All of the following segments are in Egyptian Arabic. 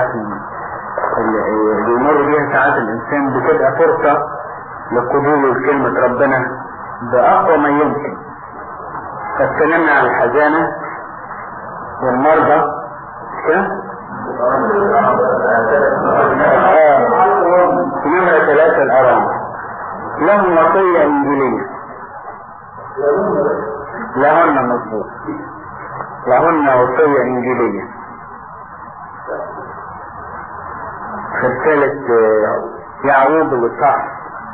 اللي بيمر بيها ساعات الإنسان بتبقى فرصة لقبول كلمة ربنا بأقوى ما يمكن فاتكلمنا عن الحزانة والمرضى كده؟ نمرة ثلاثة الأرام لهم وصية إنجيلية لهن مظبوط لهن وصية إنجيلية في الثالث يعقوب بالصح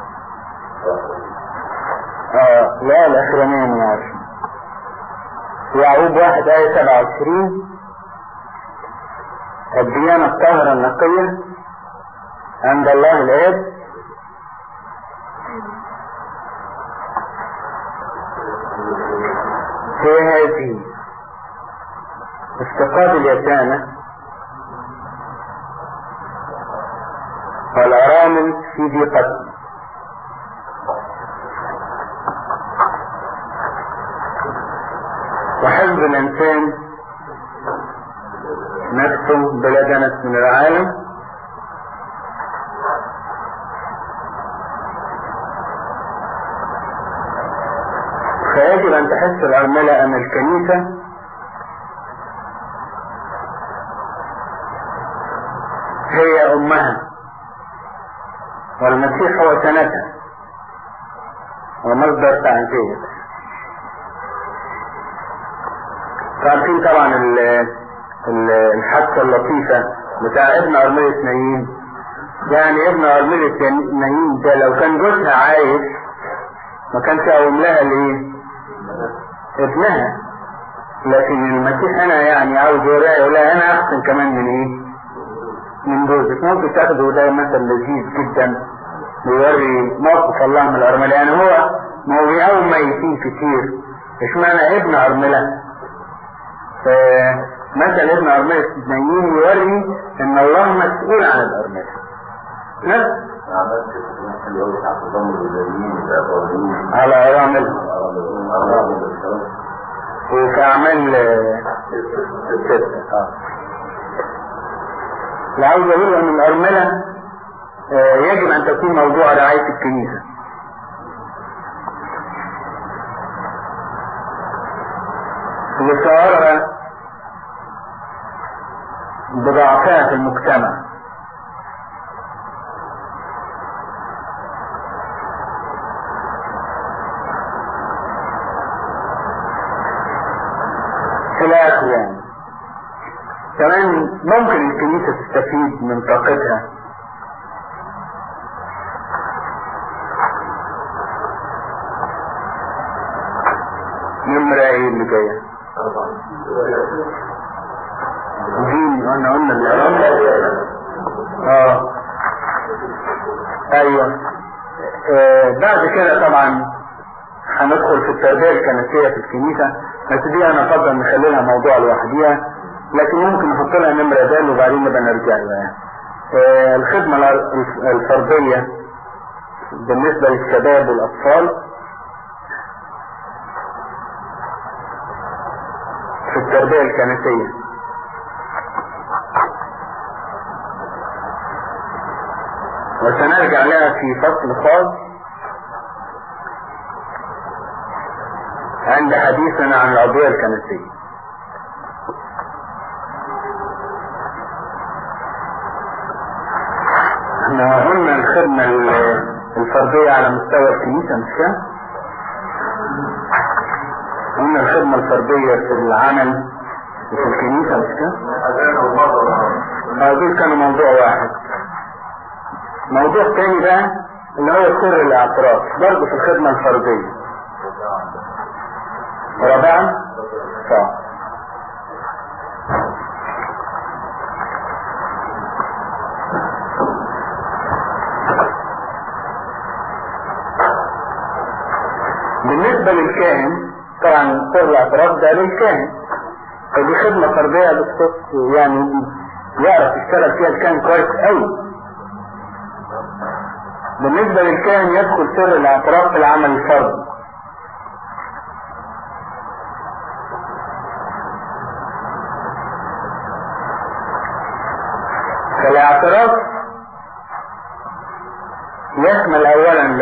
اه لا الأخرانية من عشر يعقوب واحد آية سبعة وعشرين الديانة الطاهرة النقية عند الله الآب هي هذه افتقاد اليتامى والأرامل في ضيقتهم وحفظ الإنسان نفسه بلا دنس من العالم فيجب أن تحس الأرملة أن الكنيسة هي أمها والمسيح هو سندها ومصدر تعزيتها عارفين طبعا الحادثة اللطيفة بتاع ابن أرملة نايين يعني ابن أرملة نايين ده لو كان جوزها عايش ما كانش أقوم لها ليه ابنها لكن المسيح انا يعني عاوز يوريها يقول لها انا احسن كمان من ايه من جوزك ممكن تاخده ده مثل لذيذ جدا بيوري موقف الله من الارمله يعني هو ما هو بيقوم ميتين كتير اشمعنى ابن ارمله فمثل ابن ارمله نايين يوري ان الله مسؤول عن الارمله نفس على ارامل وفي اعمال ستة اه اللي عاوز اقوله ان الارملة آه يجب ان تكون موضوع رعاية الكنيسة لشعورها بضعفها في المجتمع خلاف يعني كمان ممكن الكنيسة تستفيد من طاقتها نمرة ايه اللي جاية دين قلنا قلنا اللي اه ايوه آه بعد كده طبعا هندخل في التربية الكنسية في الكنيسة بس دي انا افضل نخلي لها موضوع لوحديها لكن ممكن نحط لها نمرة دال وبعدين نبقى نرجع لها آه الخدمة الفردية بالنسبة للشباب والاطفال في التربية الكنسية وسنرجع لها في فصل خاص عند حديثنا عن العضوية الكنسية احنا قلنا الخدمة الفردية على مستوى الكنيسة مش كده؟ قلنا الخدمة الفردية في العمل وفي الكنيسة مش كده؟ دول كانوا موضوع واحد موضوع تاني بقى اللي هو سر الاعتراف برضه في الخدمة الفردية رابعا صح بالنسبة للكاهن طبعا سر الاعتراف ده للكاهن فدي خدمة فردية بتخص يعني يعرف يشتغل فيها الكاهن كويس قوي بالنسبة للكاهن يدخل سر الاعتراف في العمل الفردي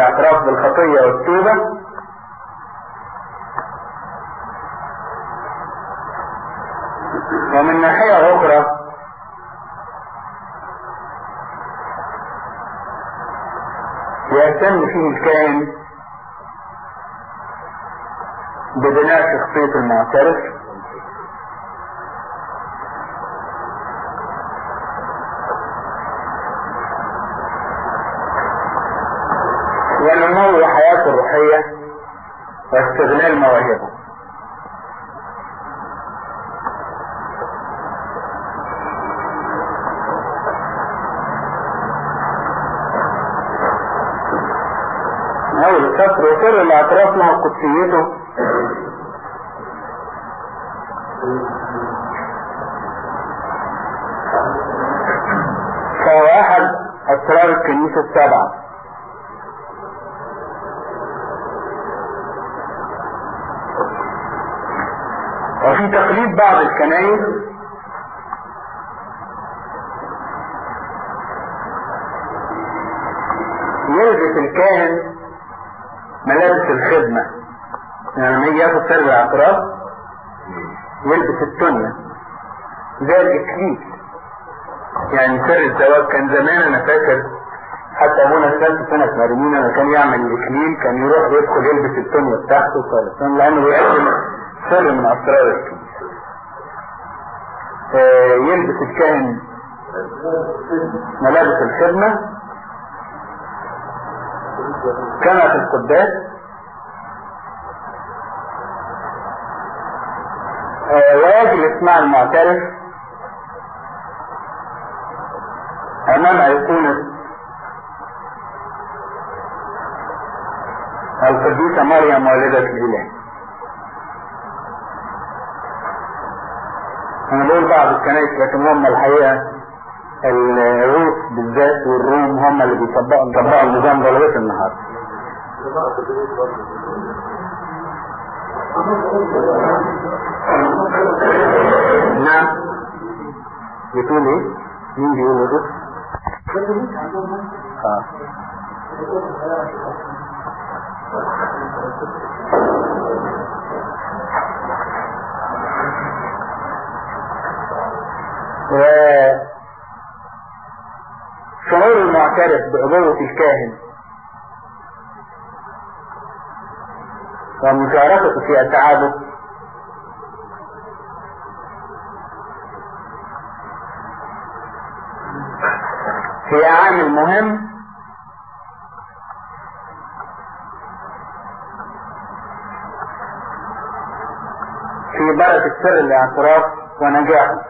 الاعتراف بالخطية والتوبة ومن ناحية أخرى يهتم فيه الكائن ببناء شخصية المعترف ونمو حياته الروحية واستغلال مواهبه أول سطر وسر الاعتراف مع قدسيته فهو أحد أسرار الكنيسة السبعة وفي تقليد بعض الكنائس يلبس الكاهن ملابس الخدمة يعني لما يجي ياخد سر الاعتراف يلبس التونيا زي الإكليل يعني سر الزواج كان زمان أنا فاكر حتى أبونا الثالث سنة مرمين لما كان يعمل الإكليل كان يروح يدخل يلبس التونيا بتاعته خالص لأنه بيقدم سر من أسرار الكنيسة آه يلبس الكاهن ملابس الخدمة كما في القداس آه ويجلس مع المعترف أمام أيقونة القديسة مريم والدة الإله أنا بقول بعض الكنائس لكن هم الحقيقة الروس بالذات والروم هم اللي بيطبقوا بيطبقوا النظام ده لغاية النهارده. نعم بتقول ايه؟ مين بيقول الروس؟ اه وشعور المعترف بأبوة الكاهن ومشاركته في التعابد هي عامل مهم في بركة سر الاعتراف ونجاحه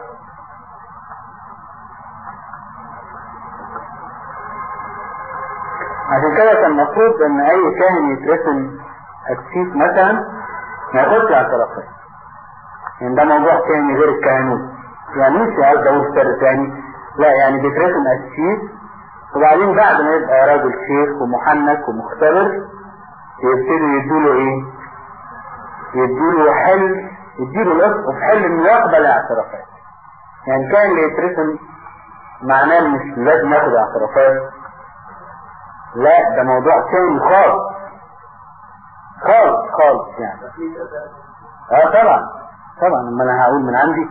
عشان كده كان المفروض ان اي كاهن يترسم اكسيس مثلا ما ياخدش اعترافات يعني ده موضوع تاني غير الكهنوت يعني مش عايز اقول سر تاني لا يعني بيترسم اكسيس وبعدين بعد ما يبقى راجل شيخ ومحنك ومختبر يبتدوا يدوله ايه يدوله حل يديله الاسقف حل انه يقبل اعترافات يعني كان اللي يترسم معناه مش لازم ياخد اعترافات لا ده موضوع تاني خالص خالص خالص يعني اه طبعا طبعا اما انا هقول من عندي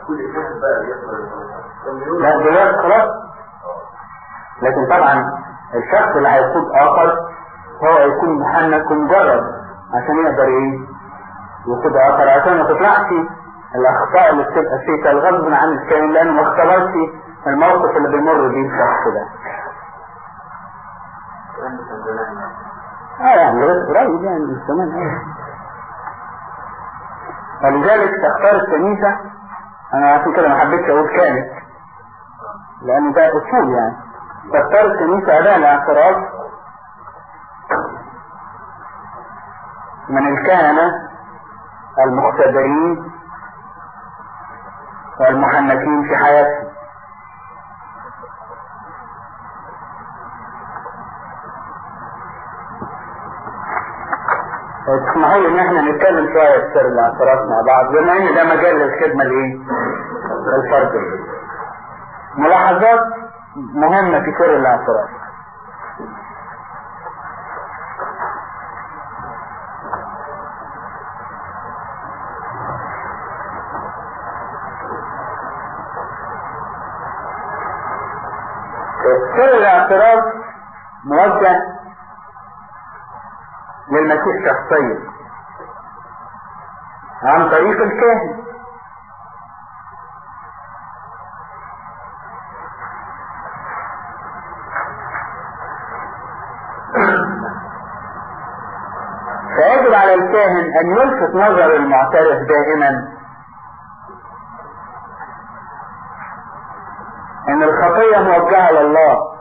لا دلوقتي خلاص لكن طبعا الشخص اللي هيقود اخر هو هيكون محنك ومجرد عشان يقدر ايه يقود اخر عشان ما تطلعش الاخطاء اللي بتبقى فيه غصب عن الكائن لانه ما اختبرش الموقف اللي بيمر بيه الشخص ده اه يعني قريب يعني من زمان اه فلذلك تختار الكنيسة انا عشان كده ما حبيتش اقول كانت لان ده اصول يعني تختار الكنيسة اداء الاعتراف من الكهنة المختبرين والمحنكين في حياتهم تسمحوا لي ان احنا نتكلم شويه في سر الاعتراف مع بعض بما ان ده مجال للخدمه الايه؟ الفرديه. ملاحظات مهمه في سر الاعتراف. سر الاعتراف موجه للمسيح شخصيا عن طريق الكاهن فيجب على الكاهن ان يلفت نظر المعترف دائما ان الخطية موجهة لله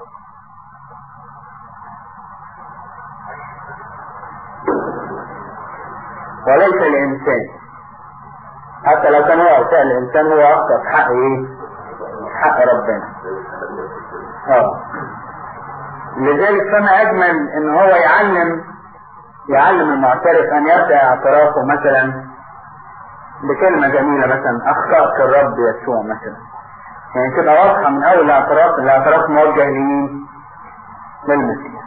وليس الانسان حتى لو كان هو اخطاء الانسان هو اخطأ في حق ايه حق ربنا اه لذلك فما اجمل ان هو يعلم يعلم المعترف ان يبدأ اعترافه مثلا بكلمة جميلة مثلا اخطأت الرب يسوع مثلا يعني تبقى واضحة من اول الاعتراف الاعتراف موجه لمين للمسيح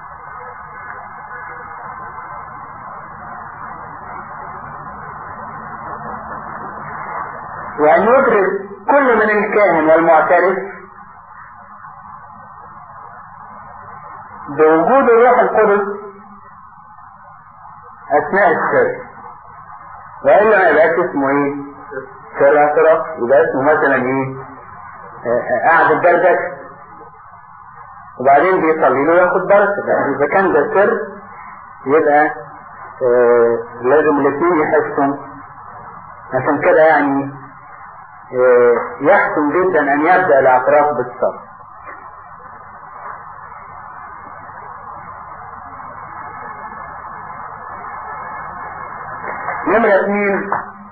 وأن يدرك كل من الكاهن والمعترف بوجود الروح القدس أثناء السر وإلا ما يبقاش اسمه إيه؟ سر اعتراف يبقى اسمه مثلا إيه؟ قاعد الدردش وبعدين بيصلي له ياخد بركة إذا كان ده سر يبقى آه لازم الاثنين يحسوا عشان كده يعني يحسن جدا ان يبدأ الاعتراف بالصبر نمرة اثنين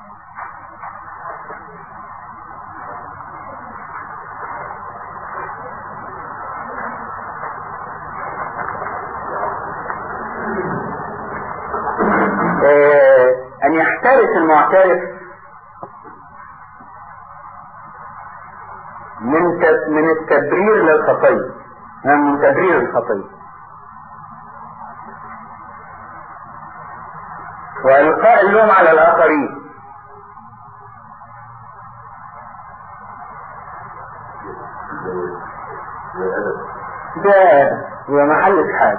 ان يحترس المعترف من من التبرير للخطية من تبرير الخطية وإلقاء اللوم على الآخرين ده هو محل حاجة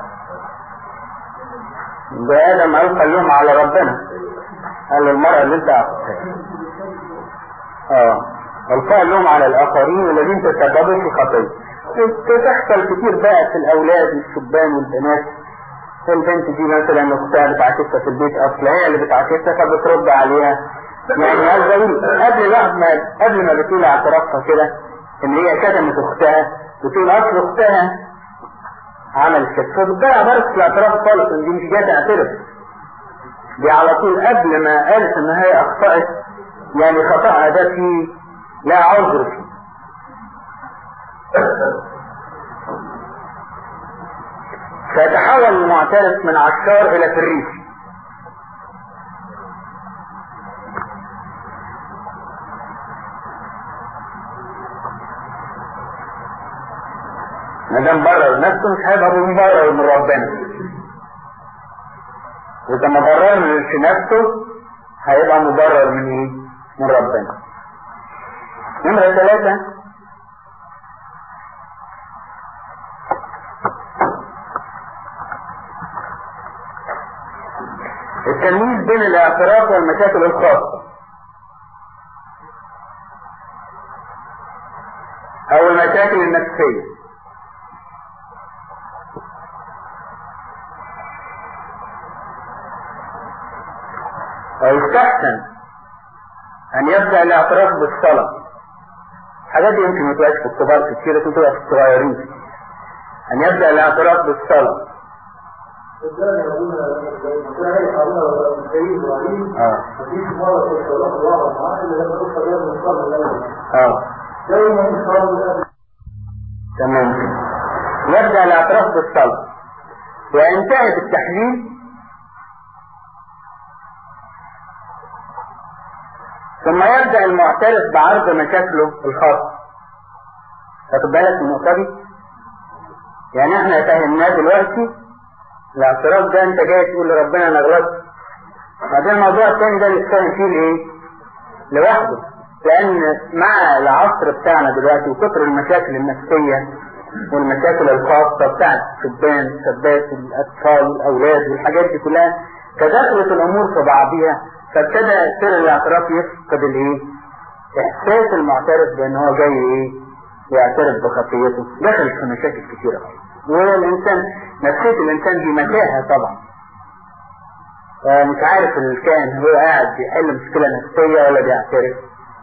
ده آدم ألقى اللوم على ربنا قال المرأة اللي انت أخذتها اه القاء اللوم على الاخرين الذين تسببوا في خطيه بتحصل كتير بقى في الاولاد والشبان والبنات البنت دي مثلا اختها بتعكسها في البيت اصلا هي اللي بتعكسها فبترد عليها يعني هذا قبل ما قبل ما بتقول اعترافها كده ان هي كتمت اختها بتقول اصل اختها عملت كده فبتضيع بركه الاعتراف خالص ان دي مش جايه تعترف دي على طول قبل ما قالت ان هي اخطأت يعني خطأها ده فيه لا عذر فيه فيتحول المعترف من عشار الى فريسي ما دام برر نفسه مش هيبقى مبرر من ربنا واذا ما بررش نفسه هيبقى مبرر من ايه؟ من ربنا نمرة ثلاثة التمييز بين الاعتراف والمشاكل الخاصة او المشاكل النفسية ويستحسن ان يبدأ الاعتراف بالصلاة الحاجات دي يمكن ما تبقاش في الكبار كتير لكن تبقى في الصغيرين ان يبدأ الاعتراف بالصلاة اه اه تمام يبدأ الاعتراف بالصلاة وينتهي بالتحليل ثم يبدأ المعترف بعرض مشاكله الخاصة تاخد بالك من النقطة دي؟ يعني احنا فهمناه دلوقتي الاعتراف ده انت جاي تقول لربنا انا غلطت بعدين الموضوع الثاني ده نتفاهم فيه الايه؟ لوحده لان مع العصر بتاعنا دلوقتي وكثر المشاكل النفسية والمشاكل الخاصة بتاعت الشبان الشابات الاطفال والاولاد والحاجات دي كلها تدخلت الامور في بعضيها فابتدى سر الاعتراف يفقد الايه احساس المعترف بان هو جاي ايه يعترف بخطيته دخل في مشاكل كثيرة والانسان نفسية الانسان دي متاهة طبعا مش عارف الكائن هو قاعد بيحل مشكلة نفسية ولا بيعترف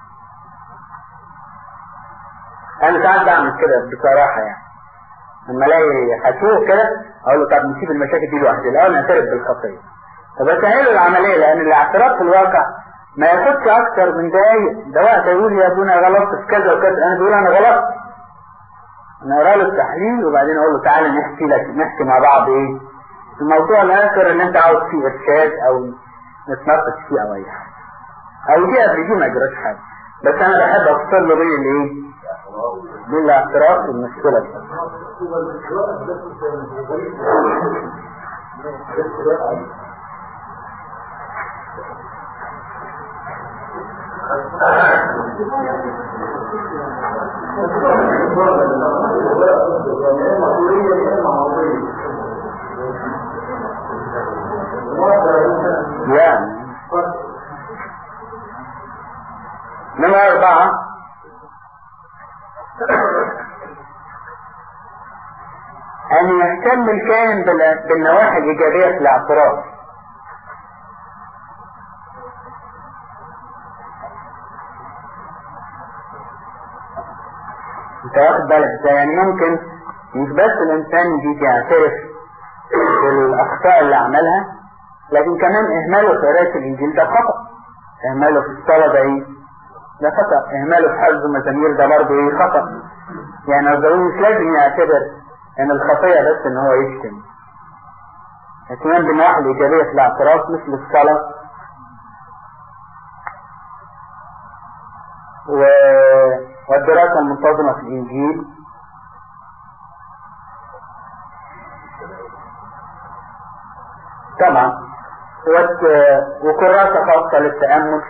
انا ساعات بعمل كده بصراحة يعني لما الاقي حشوه كده اقول له طب نسيب المشاكل دي لوحدي الاول نعترف بالخطية طب اسهل العملية لان الاعتراف في الواقع ما ياخدش اكتر من دقايق ده وقت يقول يا ابونا غلطت في كذا وكذا انا بقول انا غلطت انا اقرا له التحليل وبعدين اقول له تعالى نحكي لك نحكي مع بعض ايه الموضوع الاخر اللي انت عاوز فيه ارشاد او نتناقش فيه او اي حاجه او دي قبل دي ما يجراش حاجه بس انا بحب افصل له بين الايه بين الاعتراف والمشكله دي يعني نمرة أربعة أن يهتم الكائن بالنواحي الإيجابية في الاعتراف انت واخد بالك ده يعني ممكن مش بس الانسان بيجي يعترف بالاخطاء اللي عملها لكن كمان اهماله في قراءة الانجيل ده خطأ اهماله في الصلاة ده ايه ده خطأ اهماله في حفظ المزامير ده برضه ايه خطأ يعني الضروري مش لازم يعتبر ان الخطية بس ان هو يشتم اهتمام بالنواحي الايجابية في الاعتراف مثل الصلاة و... والدراسة المنتظمة في الانجيل طبعا وكراسة خاصة للتأمل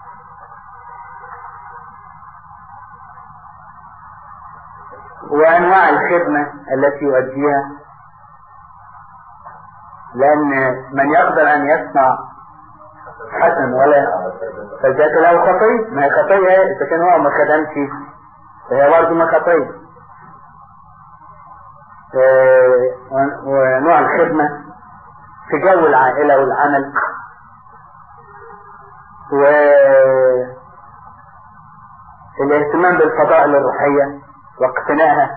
وأنواع الخدمة التي يؤديها لأن من يقدر أن يصنع حسن ولا فذاك له خطية ما هي خطية إذا كان هو ما خدمش فهي برضه ما خطية ونوع الخدمة في جو العائلة والعمل و الاهتمام بالفضائل الروحية واقتنائها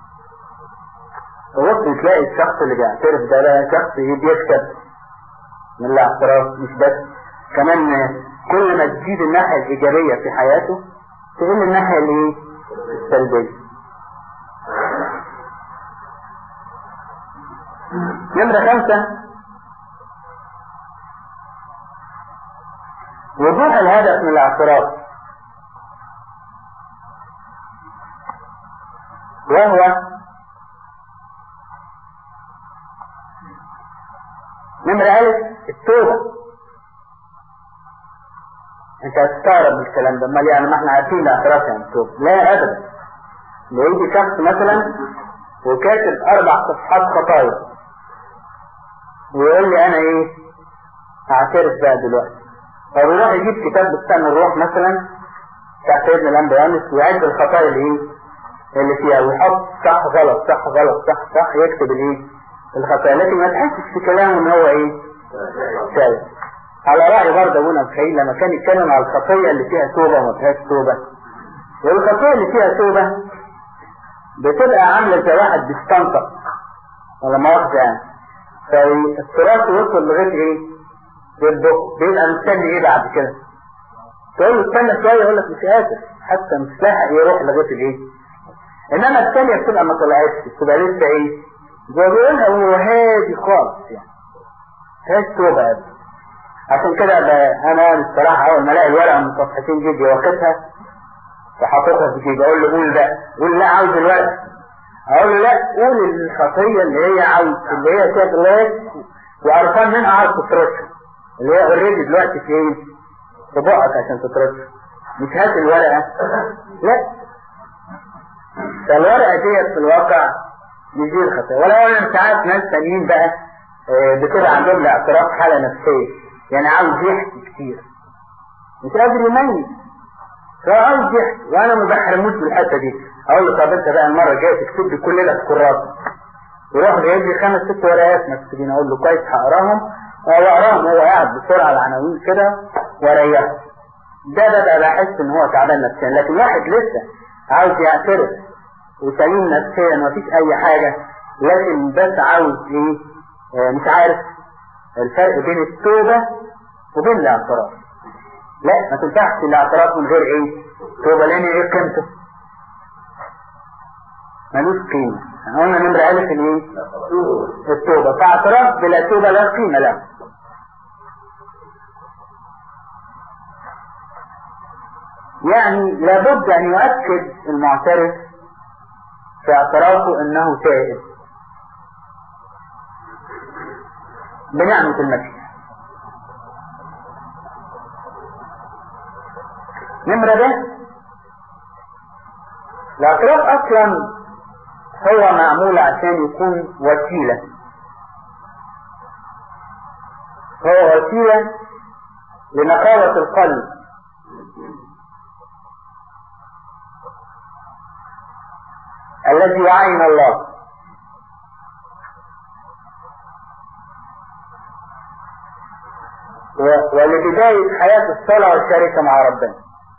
ووقت تلاقي الشخص اللي بيعترف ده ده شخص بيكسب من الاعتراف مش بس كمان كل ما تزيد الناحية الإيجابية في حياته تقل الناحية الايه السلبية نمرة خمسة وضوح الهدف من الاعتراف وهو نمرة ألف التوبة انت هتستغرب من الكلام ده امال يعني ما احنا عارفين الاعتراف يعني التوبة لا ابدا لو يجي شخص مثلا وكاتب اربع صفحات خطايا ويقول لي انا ايه اعترف بقى دلوقتي طب يروح يجيب كتاب بستان الروح مثلا بتاع سيدنا الانبيانس ويعد الخطايا اللي ايه اللي فيها ويحط صح غلط صح غلط صح صح يكتب الايه الخطايا لكن ما تحسش في كلامه ان هو ايه شايف على رأي برضه ابونا مخيل لما كان يتكلم على الخطية اللي فيها توبة وما فيهاش توبة والخطية اللي فيها توبة بتبقى عاملة زي واحد بيستنطق ولا مؤاخذة يعني فالتراث يوصل لغاية ايه؟ للبق بيبقى مستني ايه بعد كده؟ تقول له استنى شوية يقول لك مش قادر حتى مش لاحق يروح لغاية الايه؟ انما الثانية بتبقى ما طلعتش بتبقى لسه ايه؟ زي ما بيقولها هو هادي خالص يعني هادي توبة يا ابني عشان كده انا الصراحة اول ما الاقي الورقة من صفحتين جيبي واخدها وحاططها في جيبي اقول له قول بقى قول لا عاوز الورقة اقول له لا قول الخطية اللي هي عاوز اللي هي فيها غلاس وقرفان منها عاوز تترشها اللي هي اوريدي دلوقتي في ايه؟ في بقك عشان تترشها مش هات الورقة لا فالورقة ديت في الواقع مش دي الخطية ولا انا ساعات ناس تانيين بقى آه، بتبقى عندهم الاعتراف حالة نفسية يعني عاوز يحكي كتير مش قادر يميز فعاوز يحكي وانا ما بحرموش بالحتة دي اقول له طب انت بقى المرة الجاية تكتب لي كل ده في كراسة يروح جايب لي خمس ست ورقات مكتوبين اقول له كويس هقراهم واقراهم هو قاعد بسرعة العناوين كده واريحه ده ببقى بحس ان هو تعبان نفسيا لكن واحد لسه عاوز يعترف وسليم نفسيا مفيش اي حاجة لكن بس عاوز ايه آه، مش عارف الفرق بين التوبة وبين الاعتراف لا ما تنفعش الاعتراف من غير ايه توبة لان ايه قيمته ملوش قيمة احنا قلنا نمرة الف الايه التوبة فاعتراف بلا توبة لا قيمة له يعني لابد ان يؤكد المعترف في اعترافه انه تائب بنعمة المسيح نمرة ده الاعتراف اصلا هو معمول عشان يكون وسيلة هو وسيلة لنقاوة القلب الذي يعين الله و- ولبداية حياة الصلاة والشركة مع ربنا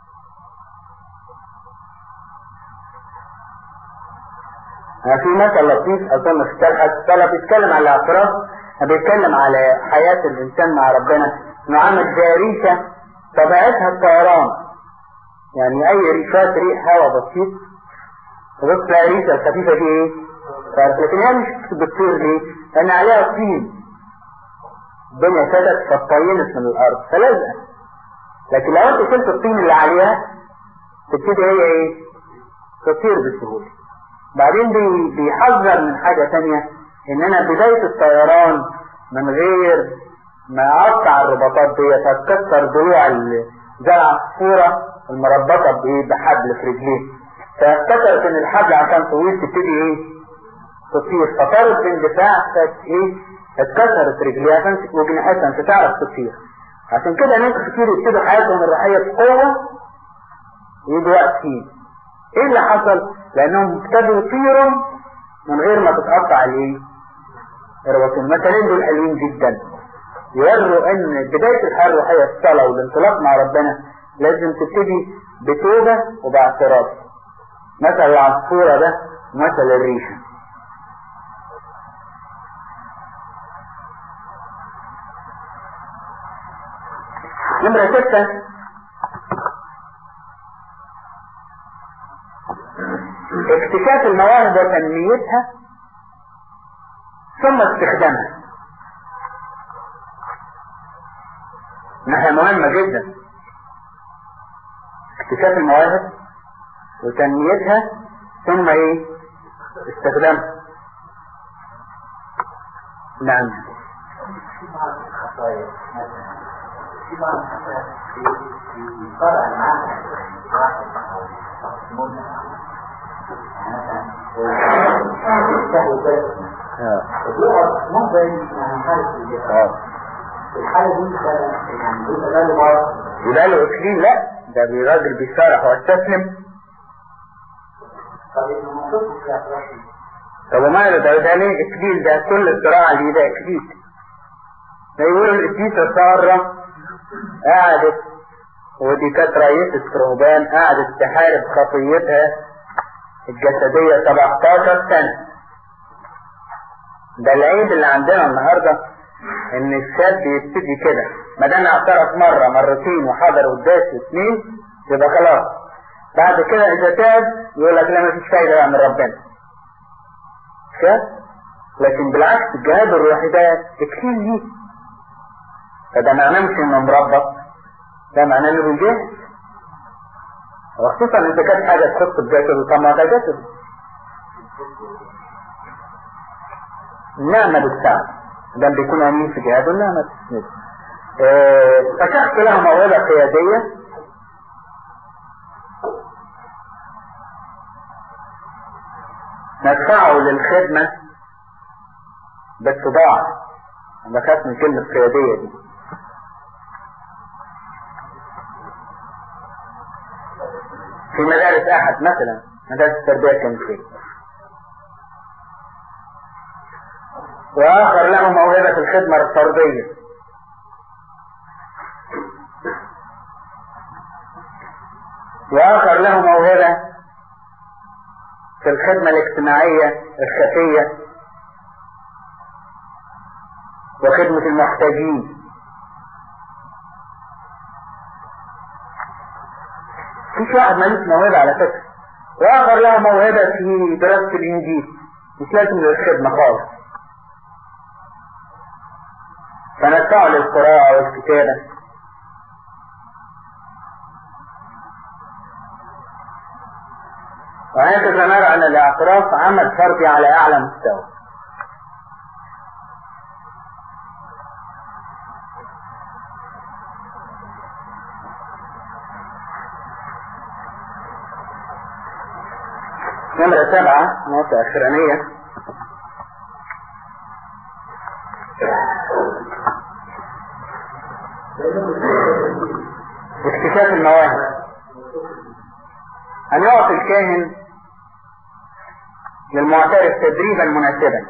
أنا في مثل لطيف أظن في شرح الصلاة بيتكلم على الاعتراف بيتكلم على حياة الإنسان مع ربنا إنه عامل زي ريشة طبيعتها الطيران يعني أي ريشات ريح هواء بسيط تبص تلاقي الريشة الخفيفة دي إيه؟ طيب، لكن هي مش بتطير ليه؟ لأن عليها طين الدنيا شدت فطينت من الأرض فلازقة لكن لو أنت شلت الطين اللي عليها تبتدي هي إيه؟ تطير بسهولة بعدين بي- بيحذر من حاجة تانية ان انا بداية الطيران من غير ما اقطع الرباطات دي هتكسر ضلوع ال- زي العصفورة المربطة بايه بحبل في رجليه فافتكرت ان الحبل عشان طويل تبتدي ايه تطير فطارت باندفاع فت ايه اتكسرت رجليها فانت وجناحاتها انت تعرف تطير عشان كده ناس كتير يبتدوا حياتهم الروحية بقوة ويجوا واقفين ايه اللي حصل لانهم ابتدوا يطيروا من غير ما تتقطع الايه الرواتب المثلين دول حلوين جدا يوروا ان بداية الحياة الروحية الصلاة والانطلاق مع ربنا لازم تبتدي بتوبة وباعتراف مثل العصفورة ده مثل الريشة نمرة ستة اكتشاف المواهب وتنميتها ثم استخدامها ناحية مهمة جدا اكتشاف المواهب وتنميتها ثم ايه استخدامها نعم في بعض الخطايا مثلا في بعض الخطايا في فرع معاها واحد او شخص منها يعني مثلا سهل جدا وبيقعد مدة يعني حالة الجسم اه الحالة دي مثلا يعني بيبقى ده مرض يبقى له اكليل لا ده بي- راجل بيصارح واستسلم طب انه موقفه في اعتراف طب وماله ده ده ليه اكليل ده كل الصراع اللي ده اكليل ده يقولوا القديسة سارة قعدت ودي كانت رئيسة رهبان قعدت تحارب خطيتها الجسدية 17 سنة ده العيب اللي عندنا النهاردة ان الشاب يبتدي كده ما دام اعترف مرة مرتين وحضر قداس اثنين يبقى خلاص بعد كده اذا تاب يقول لك لا مفيش فايدة بقى من ربنا مش كده؟ لكن بالعكس الجهاد الروحي ده تكفير ليه فده معناه مش انه مربط ده معناه انه بيجاهد وخصوصا اذا كانت حاجه تخص بجسده طب ما ده جسد النعمة بتساعد ده بيكون امين في جهاده النعمة بتسند آه، فشخص له موهبة قيادية ندفعه للخدمة بالطباع أنا بخاف من كلمة قيادية دي في مدارس أحد مثلا مدارس التربية الكنسية وآخر له موهبة في الخدمة الفردية وآخر له موهبة في الخدمة الاجتماعية الخفية وخدمة المحتاجين مفيش واحد مالوش موهبة على فكرة وآخر له موهبة في دراسة الإنجيل مش لازم للخدمة خالص فندفعه للقراءة والكتابة وهكذا نرى أن الاعتراف عمل فردي على أعلى مستوى نمرة سبعة نقطة أخرانية اكتشاف المواهب أن يعطي الكاهن للمعترف تدريبا مناسبا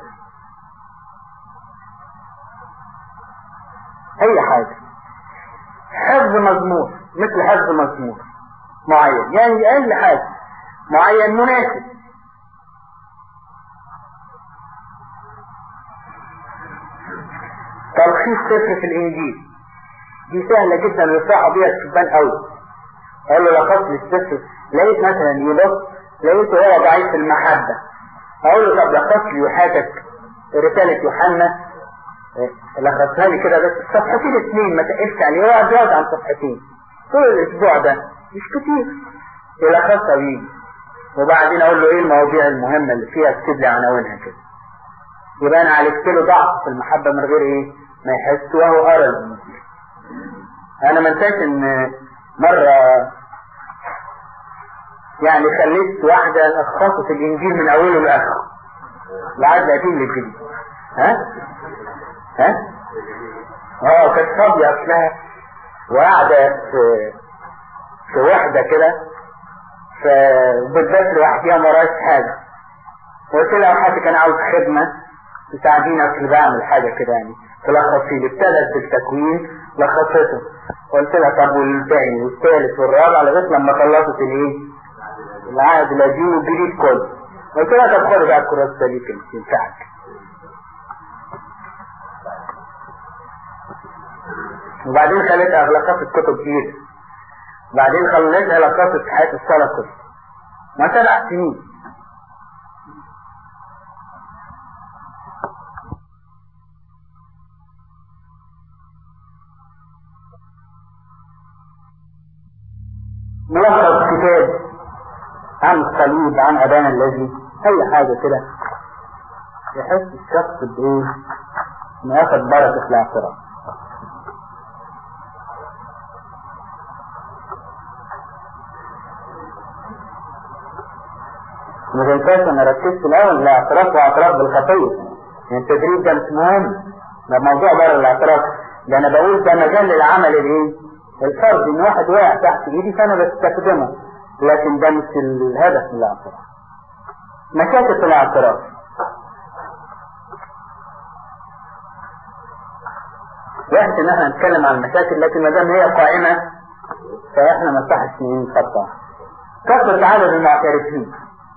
أي حاجة حفظ مزمور مثل حفظ مزمور معين يعني أي حاجة معين مناسب تلخيص سفر في الإنجيل دي سهلة جدا يرفعوا بيها الشبان قوي قال له لخص لي السفر لقيت مثلا يبص لقيته هو ضعيف في المحبة اقول له طب لخص لي وحاتك رسالة يوحنا لخصها لي كده بس صفحتين اثنين ما تقلش عليه هو زاد عن صفحتين طول الاسبوع ده مش كتير يلخصها لي وبعدين اقول له ايه المواضيع المهمة اللي فيها اكتب لي عناوينها كده يبقى انا عالجت له ضعف في المحبة من غير ايه ما يحس وهو قرا الانجيل انا ما انساش ان مرة يعني خليت واحدة لخصت الانجيل من اوله لاخره لعد قديم للجديد ها ها اه كانت فاضية اصلها وقاعدة في في وحدة كده فبالذات لوحديها ما وراش حاجة قلت لها حد كان عاوز خدمة تساعديني اصل بعمل حاجة كده يعني تلخصي لي ابتدت بالتكوين لخصته قلت لها طب والثاني والثالث والرابع لغايه لما خلصت الايه؟ العهد القديم والجديد كله قلت لها طب خدي بقى الكراسة دي كده تنفعك وبعدين خليتها لخصت كتب كتير وبعدين خليتها لخصت حياة الصلاة كله ما سبع سنين ملخص كتاب عن الصليب عن أبانا الذي أي حاجة كده يحس الشخص بإيه؟ إنه ياخد بركة الاعتراف ما تنساش انا ركزت الاول الاعتراف واعتراف بالخطيه يعني التدريب ده مش مهم ده موضوع بره الاعتراف ده انا بقول ده مجال للعمل الايه الفرد ان واحد واقع تحت ايدي فانا بستخدمه لكن ده مش الهدف من الاعتراف مشاكل في الاعتراف وحش ان احنا نتكلم عن المشاكل لكن ما دام هي قائمه فاحنا ما نصحش نخطاها كثرة عدد المعترفين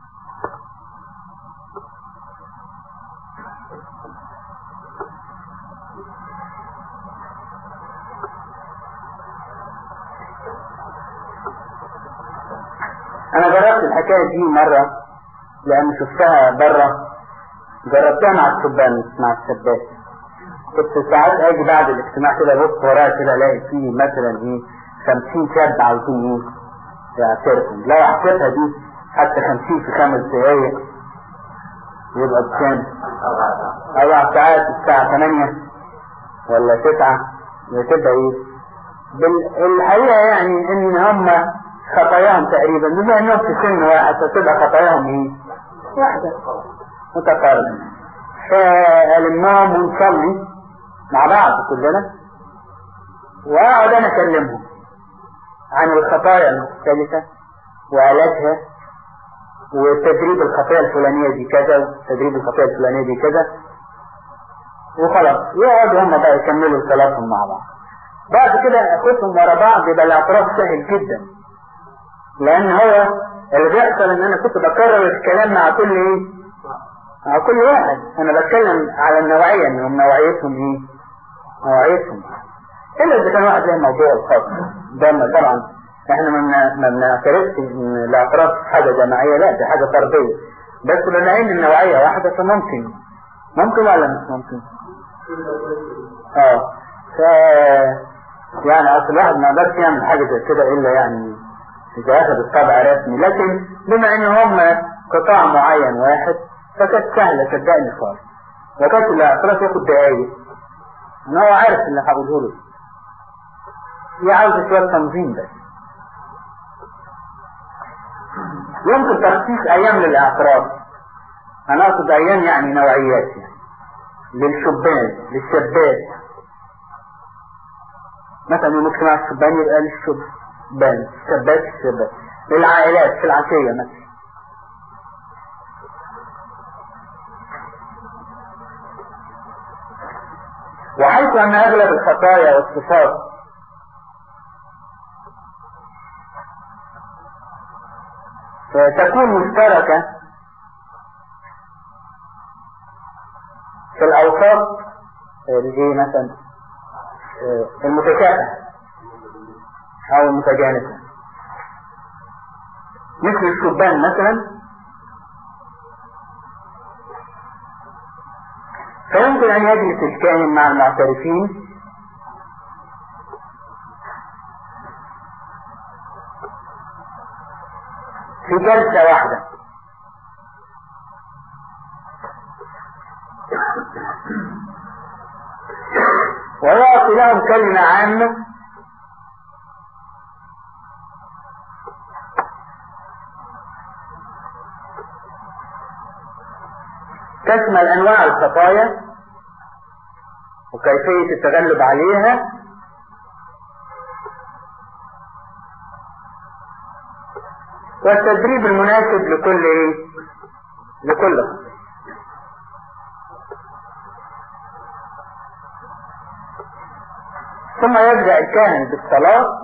انا جربت الحكاية دي مرة لان شفتها برا جربتها مع الشبان مش مع الشباب كنت ساعات اجي بعد الاجتماع كده بص ورايا كده الاقي فيه مثلا ايه 50 شاب عاوزين ايه يعترفوا لو حسيتها دي حتى 50 في خمس دقايق يبقى بكام؟ اربع ساعات الساعة 8 ولا 9 بتبقى ايه؟ بالحقيقة يعني ان هم خطاياهم تقريبا بما انهم في سن واحد فتبقى خطاياهم ايه واحدة متقاربة فلمناهم ونصلي مع بعض كلنا واقعد انا اكلمهم عن الخطايا المختلفة وآلاتها وتدريب الخطيئة الفلانية دي كذا وتدريب الخطيئة الفلانية دي كذا وخلاص يقعدوا هم بقى يكملوا صلاتهم مع بعض بعد كده اخدهم ورا بعض يبقى الاعتراف سهل جدا لان هو اللي بيحصل ان انا كنت بكرر الكلام مع كل ايه مع كل واحد انا بتكلم على النوعية انهم نوعيتهم ايه نوعيتهم الا اذا كان واحد زي الموضوع الخاص ده طبعا احنا ما بنعترفش ان الاعتراف حاجة جماعية لا دي حاجة فردية بس بما ان النوعية واحدة فممكن ممكن ولا مش ممكن اه ف يعني اصل الواحد ما يقدرش يعمل حاجة زي كده الا يعني اذا اخذ الطبع رسمي لكن بما ان هم قطاع معين واحد فكانت سهلة صدقني خالص وكانت الاعتراف ياخد دقايق ان هو عارف اللي هقوله له هي عاوزة شوية تنظيم بس يمكن تخصيص ايام للاعتراف انا اقصد ايام يعني نوعيات يعني للشبان للشابات مثلا يوم اجتماع الشبان يبقى للشبان شابات الشباب للعائلات في العشية مثلا وحيث ان اغلب الخطايا والصفات تكون مشتركة في الأوساط اللي مثلا المتشابهة أو المتجانسة مثل الشبان مثلا فيمكن أن يجلس الكائن مع المعترفين في جلسة واحدة ويعطي لهم كلمة عامة تشمل أنواع الخطايا وكيفية التغلب عليها والتدريب المناسب لكل ايه لكل ثم يبدأ الكاهن بالصلاة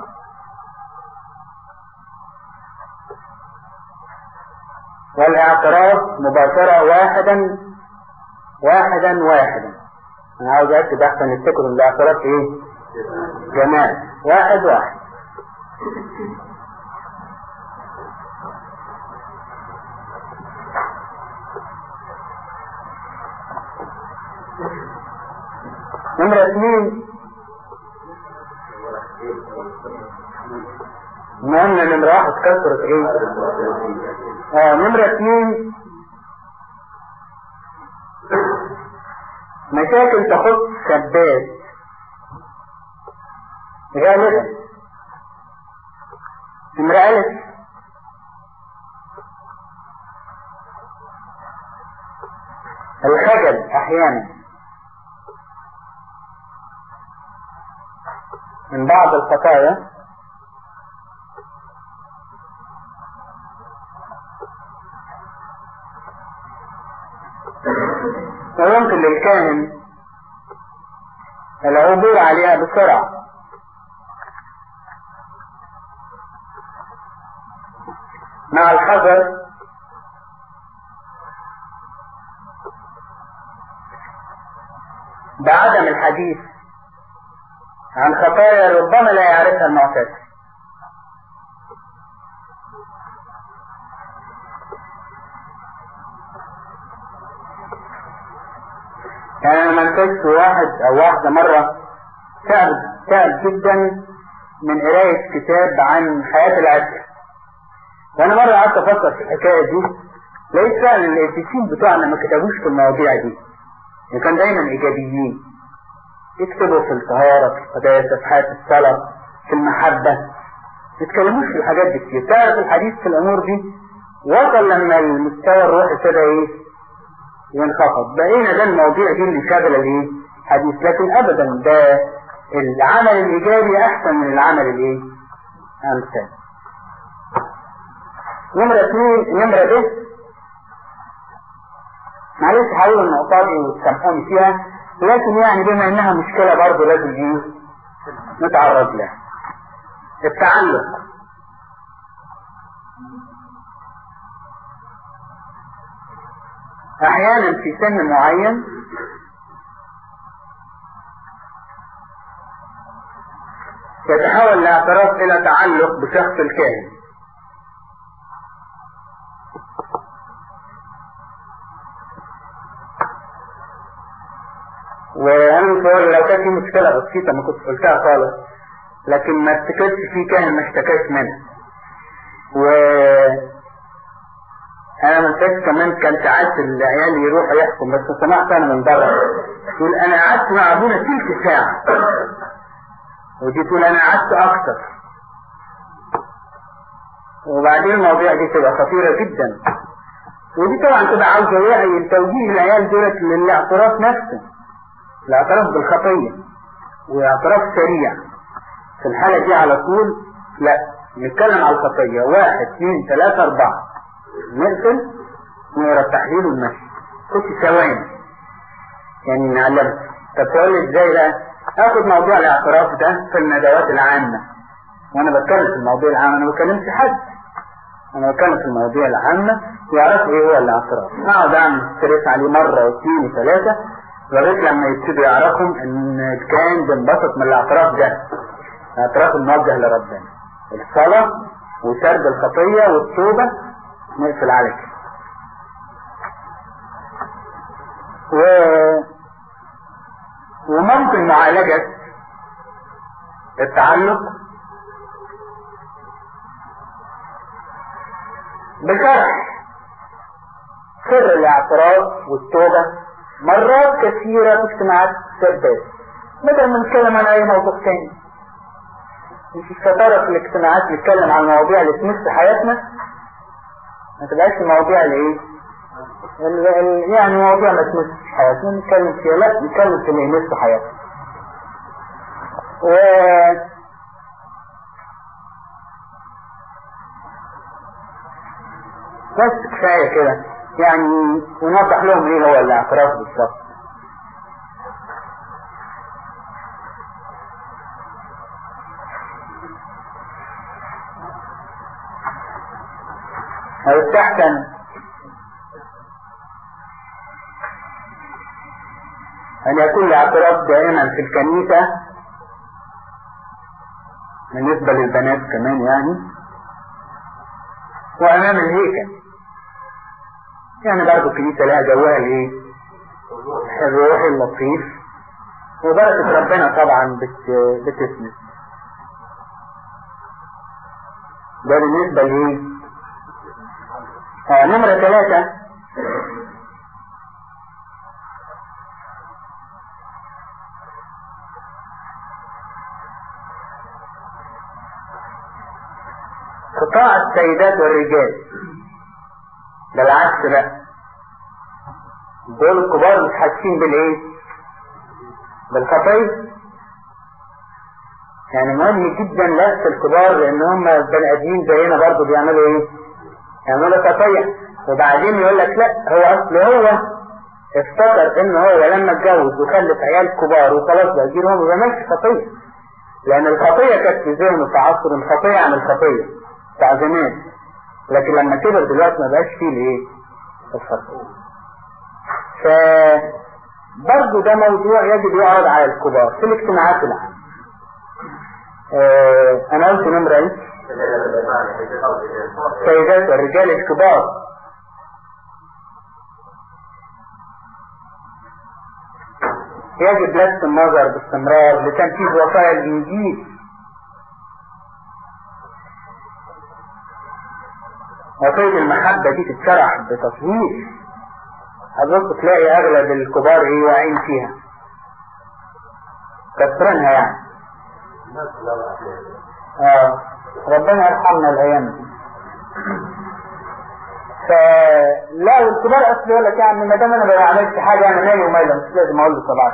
والاعتراف مباشرة واحدا واحدا واحدا انا عاوز اكد احسن يفتكروا الاعتراف ايه جماعي واحد واحد نمرة اثنين ما قلنا نمرة واحد كسرت ايه اه نمرة اثنين مشاكل تخص شابات غالبا نمرة ألف الخجل أحيانا من بعض الخطايا ويمكن للكاهن العبور عليها بسرعة مع الحذر بعدم الحديث عن خطايا ربما لا يعرفها المعتاد يعني انا ما انتجت واحد او واحدة مرة تعب تعب جدا من قراية كتاب عن حياة العشق وانا مرة قعدت افكر في الحكاية دي لقيت فعلا القديسين بتوعنا ما كتبوش في المواضيع دي وكان دايما ايجابيين يكتبوا في الطهارة في القداسة في حياة الصلاة في المحبة ما يتكلموش في الحاجات دي كتير تعرف الحديث في الامور دي وصل لما المستوى الروحي ابتدى ايه ينخفض بقينا ده المواضيع دي اللي شغله الايه حديث لكن ابدا ده العمل الايجابي احسن من العمل الايه امثال نمرة اثنين نمرة ب معلش هقول النقطة دي وتسامحوني فيها لكن يعني بما انها مشكلة برضه لازم ايه نتعرض لها التعلق احيانا في سن معين يتحول الاعتراف الى تعلق بشخص الكاهن وانا متصور لو كان في مشكله بسيطه ما كنت قلتها خالص لكن ما افتكرش في كاهن ما اشتكاش منها و انا ما انساش كمان كان ساعات العيال يروحوا يحكم بس سمعت انا من بره يقول انا قعدت مع ابونا تلت ساعه ودي تقول انا قعدت اكتر وبعدين المواضيع دي تبقى خطيره جدا ودي طبعا تبقى عاوزه وعي توجيه العيال دولت للاعتراف نفسه الاعتراف بالخطيه واعتراف سريع في الحاله دي على طول لا نتكلم على الخطيه واحد اثنين ثلاثه اربعه نقفل نقرا التحليل والمشي ست ثواني يعني نعلمها طب تقول لي ازاي بقى اخد موضوع الاعتراف ده في الندوات العامة وانا بتكلم في المواضيع العامة انا ما بكلمش حد انا بتكلم في المواضيع العامة يعرفوا ايه هو الاعتراف اقعد اعمل ستريس عليه مرة واثنين وثلاثة لغاية لما يبتدوا يعرفوا ان كان بنبسط من الاعتراف ده الاعتراف الموجه لربنا الصلاة وسرد الخطية والتوبة نقفل على كده و... وممكن معالجة التعلق بشرح سر الاعتراف والتوبة مرات كثيرة في اجتماعات السردات بدل ما نتكلم عن اي موضوع تاني مش الشطارة في الاجتماعات نتكلم عن المواضيع اللي تمس حياتنا ما تبقاش المواضيع اللي ايه ال- ال- يعني مواضيع ما تمسش حياتنا نتكلم فيها لا نتكلم في اللي يمس حياتنا و بس كفاية كده يعني ونوضح لهم ايه هو الاعتراف بالظبط ويستحسن أن يكون الاعتراف دائما في الكنيسة بالنسبة للبنات كمان يعني وأمام الهيكل يعني برضه الكنيسة لها جوها الايه؟ الروحي اللطيف وبركة ربنا طبعا بت... بتسند ده بالنسبة لإيه؟ آه نمرة ثلاثة قطاع السيدات والرجال ده العكس بقى دول الكبار مش حاسين بالايه بالخطيه يعني مهم جدا لفت الكبار لان هم بني ادمين زينا برضه بيعملوا ايه يعملوا خطيه وبعدين يقول لك لا هو اصل هو افتكر ان هو لما اتجوز وخلف عيال كبار وخلاص بقى يجيب هو ما بيعملش خطيه لان الخطيه كانت في ذهنه في عصر الخطيه عن الخطيه بتاع زمان لكن لما كبر دلوقتي ما بقاش فيه الايه الخطيه ف برضه ده موضوع يجب يعرض على الكبار في الاجتماعات العامة آه انا قلت نمرة ايه سيدات الرجال الكبار يجب لفت النظر باستمرار لتنفيذ وصايا الانجيل وصية المحبة دي تتشرح بتصوير حضرتك تلاقي اغلب الكبار ايه واعيين فيها كسرينها يعني اه ربنا يرحمنا الايام دي فلا والكبار اصل يقول لك يعني ما دام انا ما بعملش حاجه انا مالي ومالي مش لازم اقول له صباح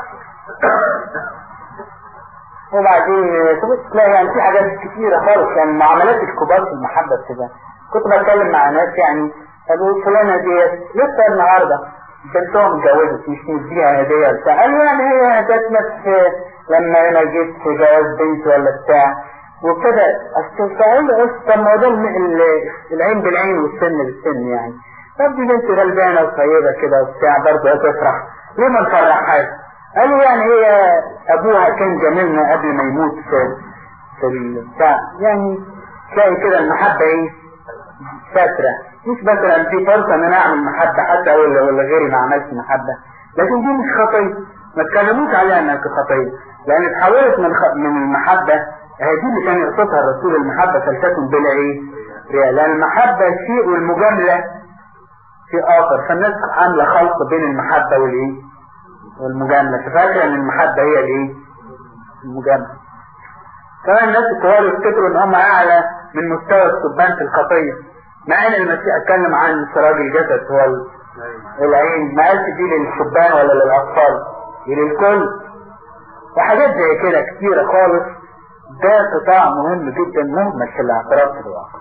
وبعدين تبص تلاقي يعني في حاجات كتيرة خالص يعني معاملات الكبار في المحبة كده كنت بتكلم مع ناس يعني قالوا فلانة ديت لسه النهارده بنتهم اتجوزت مش نديها هدية بتاع قالوا يعني هي جت نفس لما انا جيت في جواز بنت ولا بتاع وكده اصل فقال طب ما ده العين بالعين والسن بالسن يعني طب دي بنت غلبانة وطيبة كده وبتاع برضه هتفرح ليه ما نفرحهاش؟ قالوا يعني هي ابوها كان جميلنا قبل ما يموت في في البتاع يعني تلاقي كده المحبة ايه فترة مش مثلا في فرصة ان انا اعمل محبة حتى ولا ولا غيري ما عملش محبة لكن دي مش خطية ما تكلموش عليها انها خطية لان اتحولت من خ... من المحبة هي دي اللي كان يقصدها الرسول المحبة فلتكن بلا ايه رياء لان المحبة شيء والمجاملة شيء اخر فالناس عاملة خلط بين المحبة والايه والمجاملة ففاكرة ان المحبة هي الايه المجاملة كمان الناس الكبار يفتكروا ان هم اعلى من مستوى السبان في الخطية مع ان المسيح اتكلم عن سراج الجسد هو العين ما قالش دي للشبان ولا للاطفال دي للكل وحاجات زي كده كتيرة خالص ده قطاع مهم جدا مهمل في الاعتراف في الواقع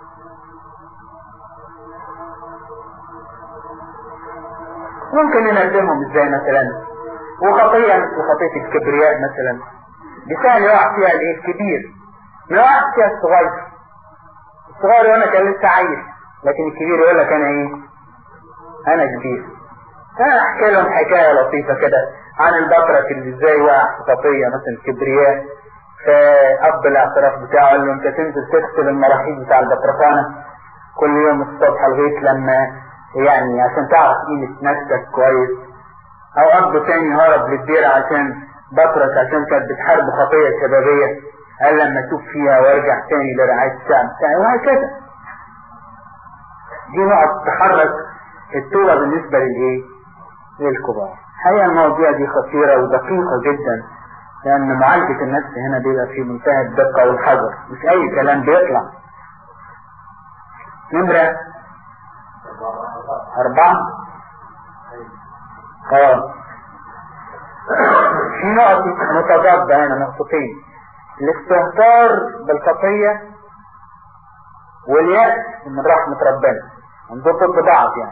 ممكن ننبههم ازاي مثلا وخطية مثل خطية الكبرياء مثلا بسهل يقع فيها الايه الكبير ما يقعش فيها الصغير الصغير يقول لك انا لسه عيل لكن الكبير يقول لك انا ايه انا كبير فانا احكي لهم حكاية لطيفة كده عن البطرك اللي ازاي وقع في خطية مثلا الكبرياء فاب الاعتراف بتاعه قال له انت تنزل تغسل المراحيض بتاع البطرخانة كل يوم الصبح لغاية لما يعني عشان تعرف قيمة نفسك كويس او اب تاني هرب للدير عشان بطرك عشان كانت بتحارب خطية شبابية قال لما اشوف فيها وارجع تاني لرعاية الشعب بتاعي وهكذا دي نقط تحرك التوبة بالنسبة للايه للكبار الحقيقة المواضيع دي خطيرة ودقيقة جدا لان معالجة النفس هنا بيبقى في منتهى الدقة والحذر مش اي كلام بيطلع نمرة اربعة اه في نقط متضادة هنا نقطتين الاستهتار بالخطية واليأس من رحمة ربنا دول ضد بعض يعني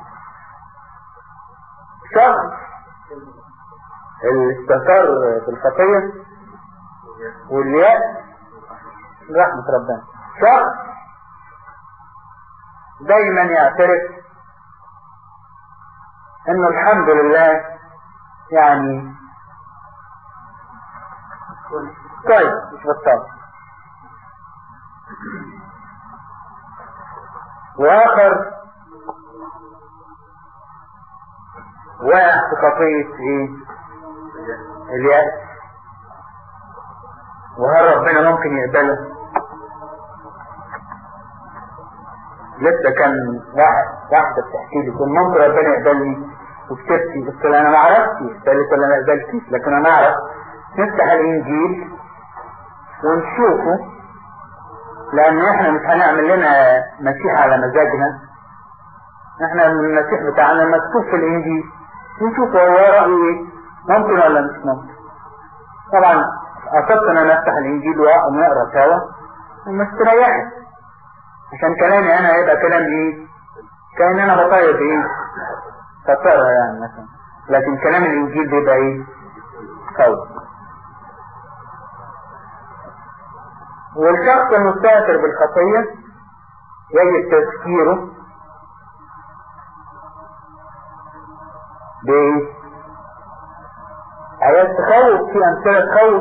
شخص الاستهتار بالخطية واليأس من رحمة ربنا شخص دايما يعترف انه الحمد لله يعني طيب مش بطال واخر واقع في خطية ايه اليأس وهل ربنا ممكن يقبله لسه كان واحد واحدة بتحكي لي كنت ممكن ربنا يقبلني وبتبكي قلت لها انا ما عرفتش قالت ولا ما قبلتيش لكن انا اعرف نفتح الانجيل ونشوفه لان احنا مش هنعمل لنا مسيح على مزاجنا احنا المسيح بتاعنا مكتوب في الانجيل نشوف هو رأيه ايه ممكن ولا مش ممكن طبعا قصدت ان انا افتح الانجيل ونقرا سوا ومستريحت عشان كلامي انا هيبقى كلام ايه كان انا بطيب ايه فطرة يعني مثلا لكن كلام الانجيل بيبقى ايه قوي والشخص المستهتر بالخطية يجب تذكيره بايه آيات تخوف في أمثلة تخوف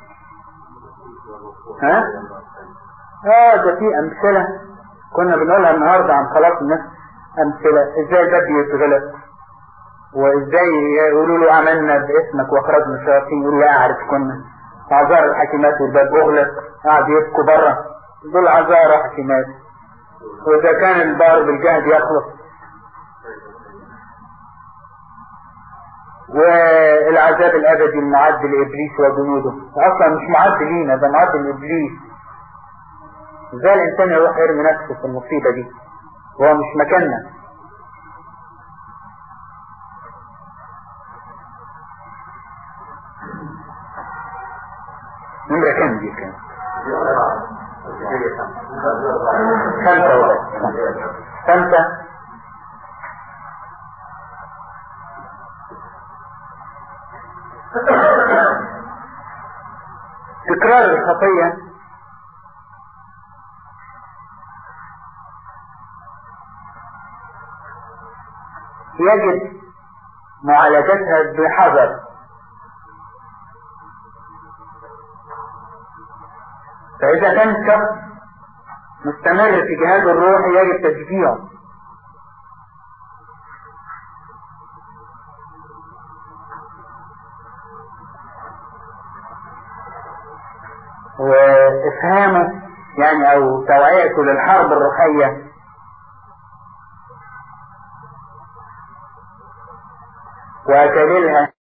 ها؟ اه ده في أمثلة كنا بنقولها النهاردة عن خلاص النفس أمثلة ازاي الباب يتغلق وازاي يقولوا له عملنا باسمك واخرجنا الشياطين يقول لا اعرف كنا عذار الحكيمات والباب اغلق قاعد يبكوا بره دول عذارى حكيمات واذا كان البار بالجهد يخلص والعذاب الابدي المعد لابليس وجنوده اصلا مش معد لينا ده معد لابليس ازاي الانسان يروح يرمي نفسه في المصيبه دي وهو مش مكاننا خمسة وبس خمسة تكرار الخطية يجب معالجتها بحذر فإذا كان الشخص مستمر في جهاده الروحي يجب تشجيعه وإفهامه يعني أو توعيته للحرب الروحية وأكللها